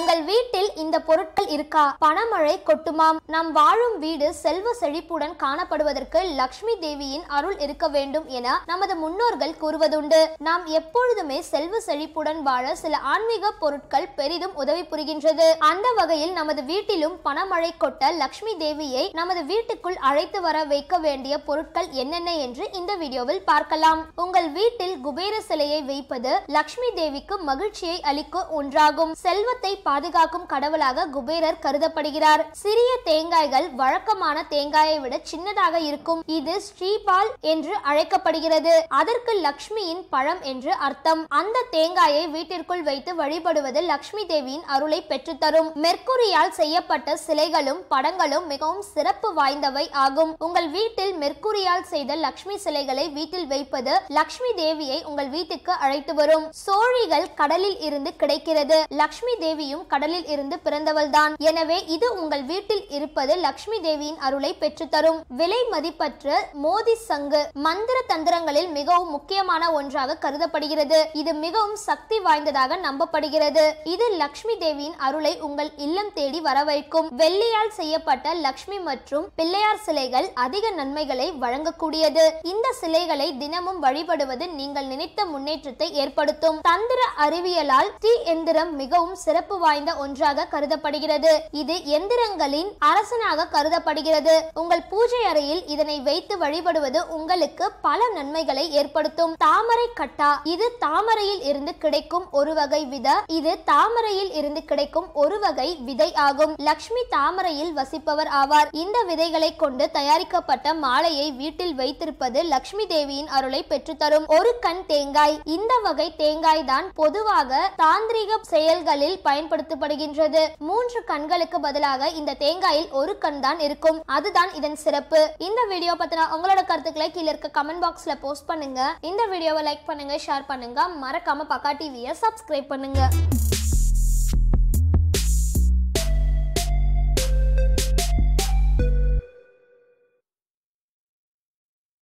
உங்கள் வீட்டில் இந்த பொருட்கள் இருக்கா பணமழை கொட்டுமாம் நாம் வாழும் வீடு செல்வ செழிப்புடன் காணப்படுவதற்கு லக்ஷ்மி தேவியின் அருள் இருக்க வேண்டும் என நமது முன்னோர்கள் கூறுவதுண்டு நாம் எப்பொழுதுமே செல்வ செழிப்புடன் வாழ சில ஆன்மீக பொருட்கள் பெரிதும் உதவி புரிகின்றது அந்த வகையில் நமது வீட்டிலும் பணமழை கொட்ட லக்ஷ்மி தேவியை நமது வீட்டுக்குள் அழைத்து வர வைக்க வேண்டிய பொருட்கள் என்னென்ன என்று இந்த வீடியோவில் பார்க்கலாம் உங்கள் வீட்டில் குபேர சிலையை வைப்பது லக்ஷ்மி தேவிக்கு மகிழ்ச்சியை அளிக்கும் ஒன்றாகும் செல்வத்தை பாதுகாக்கும் கடவுளாக குபேரர் கருதப்படுகிறார் சிறிய தேங்காய்கள் வழக்கமான தேங்காயை விட சின்னதாக இருக்கும் இது ஸ்ரீபால் என்று அழைக்கப்படுகிறது அதற்கு லக்ஷ்மியின் பழம் என்று அர்த்தம் அந்த தேங்காயை வீட்டிற்குள் வைத்து வழிபடுவது லக்ஷ்மி தேவியின் அருளை பெற்றுத்தரும் மெர்க்குரியால் செய்யப்பட்ட சிலைகளும் படங்களும் மிகவும் சிறப்பு வாய்ந்தவை ஆகும் உங்கள் வீட்டில் மெர்க்குரியால் செய்த லக்ஷ்மி சிலைகளை வீட்டில் வைப்பது லக்ஷ்மி தேவியை உங்கள் வீட்டுக்கு அழைத்து வரும் சோழிகள் கடலில் இருந்து கிடைக்கிறது லக்ஷ்மி தேவியும் கடலில் இருந்து பிறந்தவள்தான் எனவே இது உங்கள் வீட்டில் இருப்பது லக்ஷ்மி தேவியின் அருளை பெற்றுத்தரும் விலை மதிப்பற்ற மோதி சங்கு மந்திர தந்திரங்களில் மிகவும் முக்கியமான ஒன்றாக கருதப்படுகிறது இது மிகவும் சக்தி வாய்ந்ததாக நம்பப்படுகிறது இது லக்ஷ்மி தேவியின் அருளை உங்கள் இல்லம் தேடி வரவைக்கும் வெள்ளியால் செய்யப்பட்ட லக்ஷ்மி மற்றும் பிள்ளையார் சிலைகள் அதிக நன்மைகளை வழங்கக்கூடியது இந்த சிலைகளை தினமும் வழிபடுவது நீங்கள் நினைத்த முன்னேற்றத்தை ஏற்படுத்தும் தந்திர அறிவியலால் தீ எந்திரம் மிகவும் சிறப்பு வாய்ந்த ஒன்றாக கருதப்படுகிறது இது எந்திரங்களின் அரசனாக கருதப்படுகிறது உங்கள் பூஜை அறையில் இதனை வைத்து வழிபடுவது உங்களுக்கு பல நன்மைகளை ஏற்படுத்தும் தாமரை கட்டா இது தாமரையில் இருந்து கிடைக்கும் ஒரு வகை வித இது தாமரையில் இருந்து கிடைக்கும் ஒரு வகை விதை ஆகும் லக்ஷ்மி தாமரையில் வசிப்பவர் ஆவார் இந்த விதைகளை கொண்டு தயாரிக்கப்பட்ட மாலையை வீட்டில் வைத்திருப்பது லக்ஷ்மி தேவியின் அருளை பெற்றுத்தரும் ஒரு கண் தேங்காய் இந்த வகை தேங்காய் தான் பொதுவாக தாந்திரிக செயல்களில் பயன்படுத்தப்படுகின்றது மூன்று கண்களுக்கு பதிலாக இந்த தேங்காயில் ஒரு கண் தான் இருக்கும் அதுதான் இதன் சிறப்பு இந்த வீடியோ பத்தின உங்களோட கருத்துக்களை கீழே இருக்க கமெண்ட் பாக்ஸ்ல போஸ்ட் பண்ணுங்க இந்த வீடியோவை லைக் பண்ணுங்க ஷேர் பண்ணுங்க மறக்காம பக்கா டிவியை சப்ஸ்கிரைப் பண்ணுங்க